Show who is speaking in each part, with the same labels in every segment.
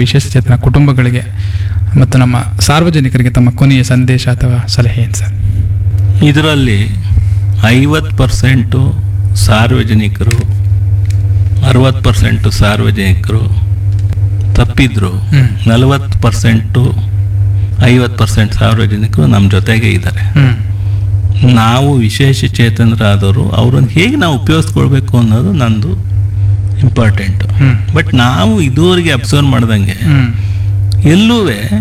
Speaker 1: ವಿಶೇಷ ಚೇತನ ಕುಟುಂಬಗಳಿಗೆ ಮತ್ತು ನಮ್ಮ ಸಾರ್ವಜನಿಕರಿಗೆ ತಮ್ಮ ಕೊನೆಯ ಸಂದೇಶ ಅಥವಾ ಸಲಹೆ ಏನು ಸರ್
Speaker 2: ಇದರಲ್ಲಿ ಐವತ್ತು ಪರ್ಸೆಂಟು ಸಾರ್ವಜನಿಕರು ಅರವತ್ತು ಪರ್ಸೆಂಟು ಸಾರ್ವಜನಿಕರು ತಪ್ಪಿದ್ರು
Speaker 1: ಹ್ಮ್.
Speaker 2: ನಲವತ್ತು ಪರ್ಸೆಂಟು ಐವತ್ತು ಪರ್ಸೆಂಟ್ ಸಾರ್ವಜನಿಕರು ನಮ್ಮ ಜೊತೆಗೆ ಇದ್ದಾರೆ
Speaker 1: ಹ್ಮ್
Speaker 2: ನಾವು ವಿಶೇಷ ಚೇತನರಾದವರು ಅವ್ರನ್ನ ಹೇಗೆ ನಾವು ಉಪಯೋಗಿಸ್ಕೊಳ್ಬೇಕು ಅನ್ನೋದು ನಂದು ಇಂಪಾರ್ಟೆಂಟು
Speaker 1: ಹ್ಮ್.
Speaker 2: ಬಟ್ ನಾವು ಇದುವರೆಗೆ ಅಬ್ಸರ್ವ್ ಮಾಡ್ದಂಗೆ
Speaker 1: ಹ್ಮ್
Speaker 2: ಎಲ್ಲೂ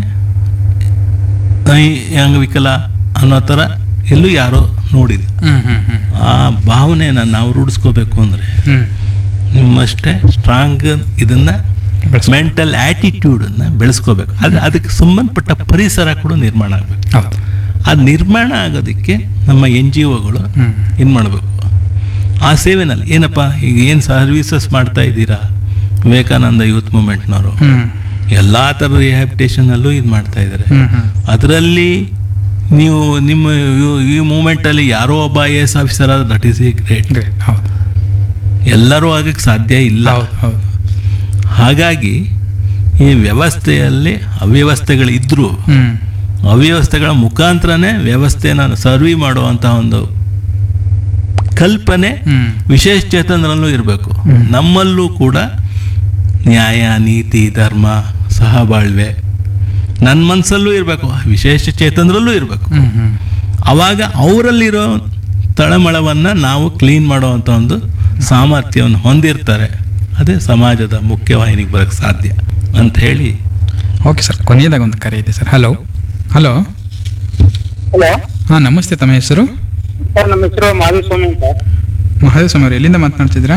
Speaker 2: ಅಂಗವಿಕಲ ಅನ್ನೋ ಥರ ಎಲ್ಲೂ ಯಾರೋ ನೋಡಿಲ್ಲ
Speaker 1: ಹ್ಮ್ ಹ್ಮ್ ಹ್ಮ್
Speaker 2: ಆ ಭಾವನೆನ ನಾವು ರೂಢಿಸ್ಕೋಬೇಕು ಅಂದರೆ
Speaker 1: ಹ್ಮ್
Speaker 2: ನಿಮ್ಮಷ್ಟೇ ಸ್ಟ್ರಾಂಗ್ ಇದನ್ನ
Speaker 1: ಬೆಳೆಸ್ಕೊ-
Speaker 2: ಮೆಂಟಲ್ ಆ್ಯಟಿಟ್ಯೂಡನ್ನು ಬೆಳೆಸ್ಕೋಬೇಕು ಅದು ಅದಕ್ಕೆ ಸಂಬಂಧಪಟ್ಟ ಪರಿಸರ ಕೂಡ ನಿರ್ಮಾಣ ಆಗಬೇಕು
Speaker 1: ಹೌದು
Speaker 2: ಅದು ನಿರ್ಮಾಣ ಆಗೋದಕ್ಕೆ ನಮ್ಮ ಎನ್ ಜಿ ಒಗಳು
Speaker 1: ಹ್ಮ್
Speaker 2: ಏನು ಮಾಡಬೇಕು ಆ ಸೇವೆನಲ್ಲಿ ಏನಪ್ಪ ಈಗ ಏನು ಸರ್ವೀಸಸ್ ಮಾಡ್ತಾ ಇದ್ದೀರಾ ವಿವೇಕಾನಂದ ಯೂತ್ ಮೂಮೆಂಟ್ನವರು
Speaker 1: ಹ್ಮ್
Speaker 2: ಎಲ್ಲ ಥರದ ರಿಹ್ಯಾಬಿಟೇಷನಲ್ಲೂ ಇದು ಮಾಡ್ತಾ ಇದ್ದಾರೆ
Speaker 1: ಹ್ಮ್ ಹ್ಮ್
Speaker 2: ಅದರಲ್ಲಿ ನೀವು ನಿಮ್ಮ ಇವ್- ಈ ಮೂಮೆಂಟಲ್ಲಿ ಯಾರೋ ಒಬ್ಬ ಐ ಎ ಎಸ್ ಆಫೀಸರ್ ಆದ್ರೆ that is a great
Speaker 1: great ಹೌದು
Speaker 2: ಎಲ್ಲರೂ ಆಗಕ್ಕೆ ಸಾಧ್ಯ ಇಲ್ಲ
Speaker 1: ಹೌದು ಹೌದು
Speaker 2: ಹಾಗಾಗಿ ಈ ವ್ಯವಸ್ಥೆಯಲ್ಲಿ ಅವ್ಯವಸ್ಥೆಗಳಿದ್ರೂ
Speaker 1: ಹ್ಮ್
Speaker 2: ಅವ್ಯವಸ್ಥೆಗಳ ಮುಖಾಂತರನೇ ವ್ಯವಸ್ಥೆನ ಸರ್ವಿ ಮಾಡುವಂಥ ಒಂದು ಕಲ್ಪನೆ
Speaker 1: ಹ್ಮ್
Speaker 2: ವಿಶೇಷ ಚೇತನರಲ್ಲೂ ಇರಬೇಕು
Speaker 1: ಹ್ಮ್.
Speaker 2: ನಮ್ಮಲ್ಲೂ ಕೂಡ ನ್ಯಾಯ ನೀತಿ ಧರ್ಮ ಸಹಬಾಳ್ವೆ ನನ್ನ ಮನಸ್ಸಲ್ಲೂ ಇರಬೇಕು ವಿಶೇಷ ಚೇತನರಲ್ಲೂ ಇರಬೇಕು
Speaker 1: ಹ್ಮ್ ಹ್ಮ್
Speaker 2: ಅವಾಗ ಅವರಲ್ಲಿರೋ ತಳಮಳವನ್ನು ನಾವು ಕ್ಲೀನ್ ಮಾಡುವಂಥ ಒಂದು ಸಾಮರ್ಥ್ಯವನ್ನು ಹೊಂದಿರ್ತಾರೆ ಅದೇ ಸಮಾಜದ ಮುಖ್ಯವಾಹಿನಿಗೆ ಬರೋಕ್ಕೆ ಸಾಧ್ಯ ಅಂತ ಹೇಳಿ
Speaker 1: ಓಕೆ ಸರ್ ಕೊನೆಯದಾಗ ಒಂದು ಕರೆ ಇದೆ ಸರ್ ಹಲೋ ಹಲೋ
Speaker 3: ಹಲೋ
Speaker 1: ಹಾಂ ನಮಸ್ತೆ ತಮ್ಮ ಹೆಸರು
Speaker 3: ಸರ್ ನಮ್ಮ ಹೆಸರು ಮಾಧುಸ್ವಾಮಿ ಅಂತ
Speaker 1: ಮಹದೇವ್ ಅವರು ಎಲ್ಲಿಂದ ಮಾತನಾಡ್ತಿದ್ದೀರಾ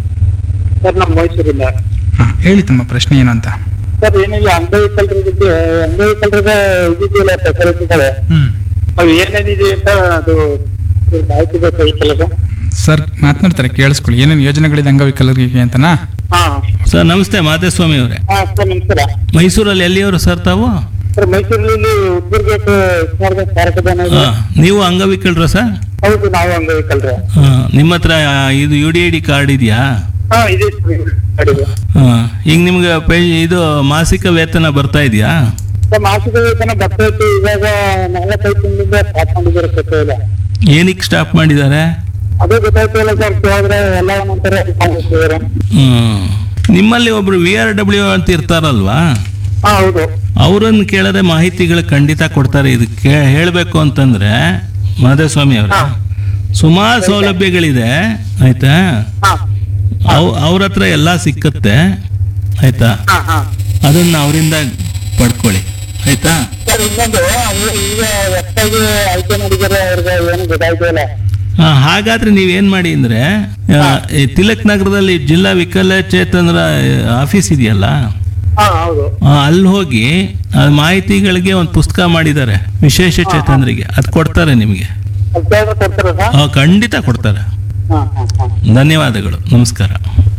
Speaker 3: ಸರ್ ನಮ್ಮ ಮೈಸೂರಿಂದ
Speaker 1: ಹಾಂ ಹೇಳಿ ತಮ್ಮ ಪ್ರಶ್ನೆ ಏನು ಅಂತ
Speaker 3: ಸರ್ ಏನಿಲ್ಲ ಅಂಗವಿಕಲರಿಗೆ ಅಂಗವಿಕಲರಿಗೆ ಇದಿದೆಯಲ್ಲ ಫೆಸಿಲಿಟಿಗಳು
Speaker 1: ಹ್ಞೂ
Speaker 3: ಅವು ಏನೇನಿದೆ ಅಂತ ಅದು ಮಾಹಿತಿ ಬೇಕಾಗಿತ್ತಲ್ಲ ಸರ್
Speaker 1: ಸರ್ ಮಾತನಾಡ್ತಾರೆ ಕೇಳಿಸ್ಕೊಳ್ಳಿ ಏನೇನು ಯೋಜನೆಗಳಿದೆ ಅಂಗವಿಕಲರಿಗೆ ಅಂತನಾ
Speaker 3: ಹಾ
Speaker 2: ಸರ್ ನಮಸ್ತೆ ಮಾಧೇಸ್ವಾಮಿ ಅವರೇ
Speaker 3: ಹಾ ಸರ್ ನಮಸ್ಕಾರ
Speaker 2: ಮೈಸೂರಲ್ಲಿ ಎಲ್ಲಿಯವರು ಸರ್ ತಾವು
Speaker 3: ಸರ್ ಮೈಸೂರಲ್ಲಿ ಉದ್ದುರ್ಗೇಟ್ ಸ್ಮಾರಕ ಸ್ಮಾರಕದಾನ ಇದೆ
Speaker 2: ಆ, ನೀವು ಅಂಗವಿಕಲರ ಸರ್
Speaker 3: ಹೌದು ನಾವು ಅಂಗವಿಕಲ್ರೆ
Speaker 2: ಆ, ನಿಮ್ಮ ಹತ್ರ ಇದು U D I D card ಇದೆಯಾ
Speaker 3: ಹಾ ಇದೆ ಸರ್ ಕಡೆಗೆ
Speaker 2: ಆ, ಈಗ ನಿಮ್ಗೆ ಪೆ ಇದು ಮಾಸಿಕ ವೇತನ ಬರ್ತಾ ಇದೆಯಾ
Speaker 3: ಸರ್ ಮಾಸಿಕ ವೇತನ ಬರ್ತೈತಿ ಇವಾಗ ನಾಲ್ಕೈದು ತಿಂಗಳಿಂದ ಸ್ಟಾರ್ಟ್ ಮಾಡಿದ್ದಾರೆ ಗೊತ್ತೇ ಇಲ್ಲ
Speaker 2: ಏನಕ್ಕೆ ಸ್ಟಾಪ್ ಮಾಡಿದ್ದಾರೆ
Speaker 3: ಅದೇ ಗೊತ್ತಾಯ್ತಿಲ್ಲ ಸರ್ ಕೇಳಿದ್ರೆ ಎಲ್ಲ ಒಂದೊಂಥರ ಕಾಣಿಸ್ತಿದ್ದಾರೆ
Speaker 2: ಹ್ಮ್. ನಿಮ್ಮಲ್ಲಿ ಒಬ್ರು ವಿ ಆರ್ ಡಬ್ಲ್ಯೂ ಅಂತ ಇರ್ತಾರಲ್ವಾ
Speaker 3: ಹಾ ಹೌದು
Speaker 2: ಅವರನ್ನು ಕೇಳಿದ್ರೆ ಮಾಹಿತಿಗಳು ಖಂಡಿತ ಕೊಡ್ತಾರೆ ಇದು ಕೇ ಹೇಳಬೇಕು ಅಂತಂದ್ರೆ ಮಾಧವಸ್ವಾಮಿ ಅವರ
Speaker 3: ಹಾ.
Speaker 2: ಸುಮಾರು ಸೌಲಭ್ಯಗಳಿದೆ ಆಯ್ತಾ
Speaker 3: ಹಾ
Speaker 2: ಅವ್ ಅವ್ರ ಹತ್ರ ಎಲ್ಲ ಸಿಕ್ಕತ್ತೆ ಆಯ್ತಾ
Speaker 3: ಹಾ ಹಾ
Speaker 2: ಅದನ್ನ ಅವರಿಂದ ಪಡ್ಕೊಳ್ಳಿ ಆಯ್ತಾ
Speaker 3: ಸರ್ ಇನ್ನೊಂದು ಅವ್ರು ಈಗ ಹೊಸ್ದಾಗಿ ಆಯ್ಕೆ ಮಾಡಿದ್ದಾರೆ ಅವ್ರಿಗೆ ಏನು ಗೊತ್ತಾಯ್ತಿಲ್ಲ
Speaker 2: ಆ, ಹಾಗಾದ್ರೆ ನೀವೇನ್ ಮಾಡಿ ಅಂದ್ರೆ ಆ, ಈ ತಿಲಕ್ ನಗರದಲ್ಲಿ ಜಿಲ್ಲಾ ವಿಕಲಚೇತನರ ಆಫೀಸ್ ಇದೆಯಲ್ಲ
Speaker 3: ಹಾ ಹೌದು
Speaker 2: ಆ, ಅಲ್ಲಿ ಹೋಗಿ ಆ ಮಾಹಿತಿಗಳಿಗೆ ಒಂದು ಪುಸ್ತಕ ಮಾಡಿದ್ದಾರೆ ವಿಶೇಷ ಚೇತನರಿಗೆ ಅದು ಕೊಡ್ತಾರೆ ನಿಮಗೆ
Speaker 3: ಅದು ಕೇಳಿದ್ರೆ ಕೊಡ್ತಾರ ಸರ್
Speaker 2: ಆ, ಖಂಡಿತ ಕೊಡ್ತಾರೆ
Speaker 3: ಹಾ ಹಾ ಹಾ
Speaker 2: ಧನ್ಯವಾದಗಳು ನಮಸ್ಕಾರ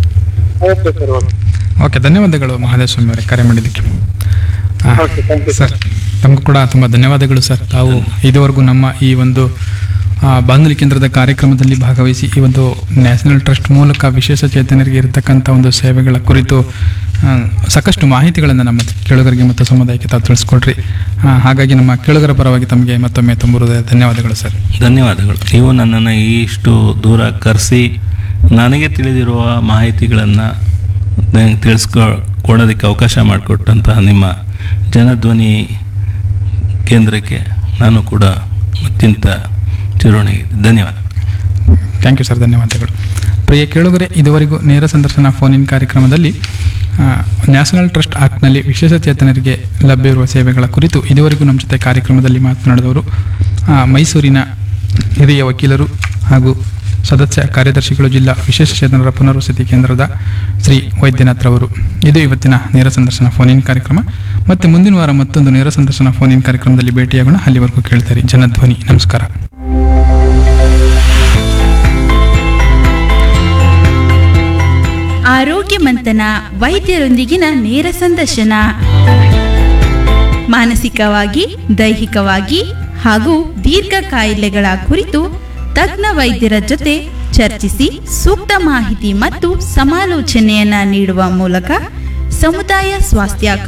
Speaker 3: ಓಕೆ ಸರ್ ಓಕೆ
Speaker 1: ಓಕೆ ಧನ್ಯವಾದಗಳು ಮಹದೇವ್ ಸ್ವಾಮಿ ಅವರೇ ಕರೆ ಮಾಡಿದ್ದಕ್ಕೆ ಆ,
Speaker 3: ಓಕೆ ಥ್ಯಾಂಕ್ ಯು
Speaker 1: ಸರ್ ತಮಗೂ ಕೂಡ ತುಂಬ ಧನ್ಯವಾದಗಳು ಸರ್ ತಾವು ಇದುವರೆಗೂ ನಮ್ಮ ಈ ಒಂದು ಆ, ಬಾನುಲಿ ಕೇಂದ್ರದ ಕಾರ್ಯಕ್ರಮದಲ್ಲಿ ಭಾಗವಹಿಸಿ ಈ ಒಂದು ನ್ಯಾಷನಲ್ ಟ್ರಸ್ಟ್ ಮೂಲಕ ವಿಶೇಷ ಚೇತನರಿಗೆ ಇರತಕ್ಕಂಥ ಒಂದು ಸೇವೆಗಳ ಕುರಿತು ಆ, ಸಾಕಷ್ಟು ಮಾಹಿತಿಗಳನ್ನು ನಮ್ಮ ಕೇಳುಗರಿಗೆ ಮತ್ತು ಸಮುದಾಯಕ್ಕೆ ತಾವು ತಿಳಿಸ್ಕೊಡ್ರಿ ಆ, ಹಾಗಾಗಿ ನಮ್ಮ ಕೇಳುಗರ ಪರವಾಗಿ ತಮಗೆ ಮತ್ತೊಮ್ಮೆ ತುಂಬ ಹೃದಯ ಧನ್ಯವಾದಗಳು ಸರ್
Speaker 2: ಧನ್ಯವಾದಗಳು ನೀವು ನನ್ನನ್ನು ಇಷ್ಟು ದೂರ ಕರೆಸಿ ನನಗೆ ತಿಳಿದಿರುವ ಮಾಹಿತಿಗಳನ್ನು ತಿಳಿಸ್ಕೊ ಕೊಡೋದಕ್ಕೆ ಅವಕಾಶ ಮಾಡಿಕೊಟ್ಟಂತಹ ನಿಮ್ಮ ಜನಧ್ವನಿ ಕೇಂದ್ರಕ್ಕೆ ನಾನು ಕೂಡ ಅತ್ಯಂತ ಚಿರೋಣಿ ಧನ್ಯವಾದ
Speaker 1: ಥ್ಯಾಂಕ್ ಯು ಸರ್ ಧನ್ಯವಾದಗಳು ಪ್ರಿಯ ಕೇಳುಗರೆ ಇದುವರೆಗೂ ನೇರ ಸಂದರ್ಶನ ಫೋನ್ ಇನ್ ಕಾರ್ಯಕ್ರಮದಲ್ಲಿ ಆ, ನ್ಯಾಷನಲ್ ಟ್ರಸ್ಟ್ ಆಕ್ಟ್ನಲ್ಲಿ ವಿಶೇಷ ಚೇತನರಿಗೆ ಲಭ್ಯವಿರುವ ಸೇವೆಗಳ ಕುರಿತು ಇದುವರೆಗೂ ನಮ್ಮ ಜೊತೆ ಕಾರ್ಯಕ್ರಮದಲ್ಲಿ ಮಾತನಾಡಿದವರು ಆ, ಮೈಸೂರಿನ ಹಿರಿಯ ವಕೀಲರು ಹಾಗೂ ಸದಸ್ಯ ಕಾರ್ಯದರ್ಶಿಗಳು ಜಿಲ್ಲಾ ವಿಶೇಷ ಚೇತನರ ಪುನರ್ವಸತಿ ಕೇಂದ್ರದ ಶ್ರೀ ವೈದ್ಯನಾಥ್ ರವರು ಇದು ಇವತ್ತಿನ ನೇರ ಸಂದರ್ಶನ ಫೋನ್ ಇನ್ ಕಾರ್ಯಕ್ರಮ ಮತ್ತೆ ಮುಂದಿನ ವಾರ ಮತ್ತೊಂದು ನೇರ ಸಂದರ್ಶನ ಫೋನ್ ಇನ್ ಕಾರ್ಯಕ್ರಮದಲ್ಲಿ ಭೇಟಿಯಾಗೋಣ ಅಲ್ಲಿವರೆಗೂ ಕೇಳ್ತಾರೆ ಜನಧ್ವನಿ ನಮಸ್ಕಾರ
Speaker 4: ಆರೋಗ್ಯ ಮಂಥನ ವೈದ್ಯರೊಂದಿಗಿನ ನೇರ ಸಂದರ್ಶನ ಮಾನಸಿಕವಾಗಿ ದೈಹಿಕವಾಗಿ ಹಾಗೂ ದೀರ್ಘ ಕಾಯಿಲೆಗಳ ಕುರಿತು ತಜ್ಞ ವೈದ್ಯರ ಜೊತೆ ಚರ್ಚಿಸಿ ಸೂಕ್ತ ಮಾಹಿತಿ ಮತ್ತು ಸಮಾಲೋಚನೆಯನ್ನ ನೀಡುವ ಮೂಲಕ ಸಮುದಾಯ ಸ್ವಾಸ್ಥ್ಯ